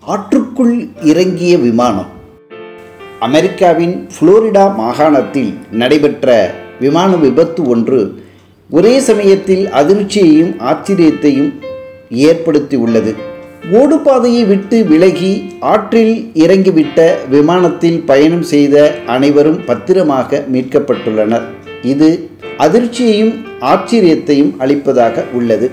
ஆற்றுக்குள் இறங்கிய விமானம் அமெரிக்காவின் புளோரிடா மாகாணத்தில் நடைபெற்ற விமான விபத்து ஒன்று ஒரே சமயத்தில் அதிர்ச்சியையும் ஆச்சரியத்தையும் ஏற்படுத்தியுள்ளது ஓடுபாதையை விட்டு விலகி ஆற்றில் இறங்கிவிட்ட விமானத்தில் பயணம் செய்த அனைவரும் பத்திரமாக மீட்கப்பட்டுள்ளனர் இது அதிர்ச்சியையும் ஆச்சரியத்தையும் அளிப்பதாக உள்ளது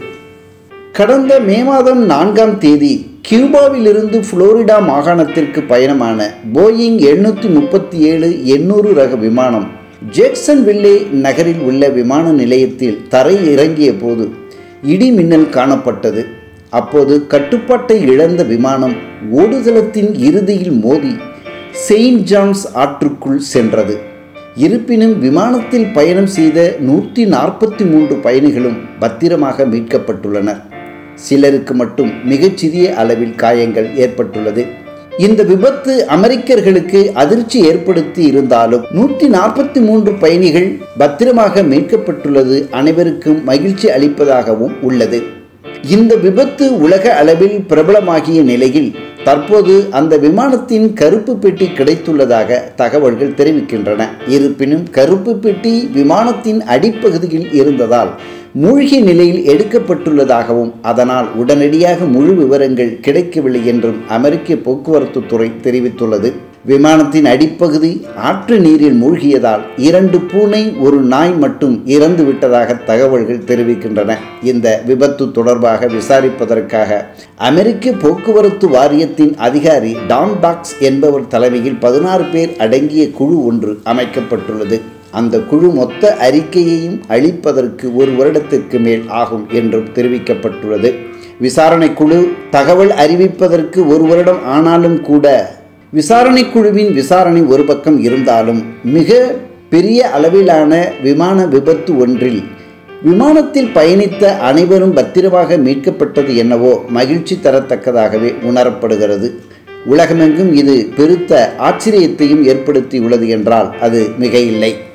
கடந்த மே மாதம் நான்காம் தேதி கியூபாவிலிருந்து புளோரிடா மாகாணத்திற்கு பயணமான போயிங் எண்ணூற்றி முப்பத்தி ஏழு எண்ணூறு ரக விமானம் ஜேக்சன்வில்லே நகரில் உள்ள விமான நிலையத்தில் தரை இறங்கிய போது இடி மின்னல் காணப்பட்டது அப்போது கட்டுப்பாட்டை இழந்த விமானம் ஓடுதளத்தின் இறுதியில் மோதி செயின்ட் ஜான்ஸ் ஆற்றுக்குள் சென்றது இருப்பினும் விமானத்தில் பயணம் செய்த நூற்றி நாற்பத்தி மூன்று பயணிகளும் பத்திரமாக மீட்கப்பட்டுள்ளனர் சிலருக்கு மட்டும் மிகச்சிறிய அளவில் காயங்கள் ஏற்பட்டுள்ளது இந்த விபத்து அமெரிக்கர்களுக்கு அதிர்ச்சி ஏற்படுத்தி இருந்தாலும் நூற்றி நாற்பத்தி மூன்று பயணிகள் பத்திரமாக மீட்கப்பட்டுள்ளது அனைவருக்கும் மகிழ்ச்சி அளிப்பதாகவும் உள்ளது இந்த விபத்து உலக அளவில் பிரபலமாகிய நிலையில் தற்போது அந்த விமானத்தின் கருப்பு பெட்டி கிடைத்துள்ளதாக தகவல்கள் தெரிவிக்கின்றன இருப்பினும் கருப்பு பெட்டி விமானத்தின் அடிப்பகுதியில் இருந்ததால் மூழ்கிய நிலையில் எடுக்கப்பட்டுள்ளதாகவும் அதனால் உடனடியாக முழு விவரங்கள் கிடைக்கவில்லை என்றும் அமெரிக்க போக்குவரத்து துறை தெரிவித்துள்ளது விமானத்தின் அடிப்பகுதி ஆற்று நீரில் மூழ்கியதால் இரண்டு பூனை ஒரு நாய் மட்டும் இறந்து விட்டதாக தகவல்கள் தெரிவிக்கின்றன இந்த விபத்து தொடர்பாக விசாரிப்பதற்காக அமெரிக்க போக்குவரத்து வாரியத்தின் அதிகாரி டான் டாக்ஸ் என்பவர் தலைமையில் பதினாறு பேர் அடங்கிய குழு ஒன்று அமைக்கப்பட்டுள்ளது அந்த குழு மொத்த அறிக்கையையும் அளிப்பதற்கு ஒரு வருடத்திற்கு மேல் ஆகும் என்றும் தெரிவிக்கப்பட்டுள்ளது விசாரணை குழு தகவல் அறிவிப்பதற்கு ஒரு வருடம் ஆனாலும் கூட விசாரணை குழுவின் விசாரணை ஒரு பக்கம் இருந்தாலும் மிக பெரிய அளவிலான விமான விபத்து ஒன்றில் விமானத்தில் பயணித்த அனைவரும் பத்திரமாக மீட்கப்பட்டது என்னவோ மகிழ்ச்சி தரத்தக்கதாகவே உணரப்படுகிறது உலகமெங்கும் இது பெருத்த ஆச்சரியத்தையும் ஏற்படுத்தியுள்ளது என்றால் அது மிக இல்லை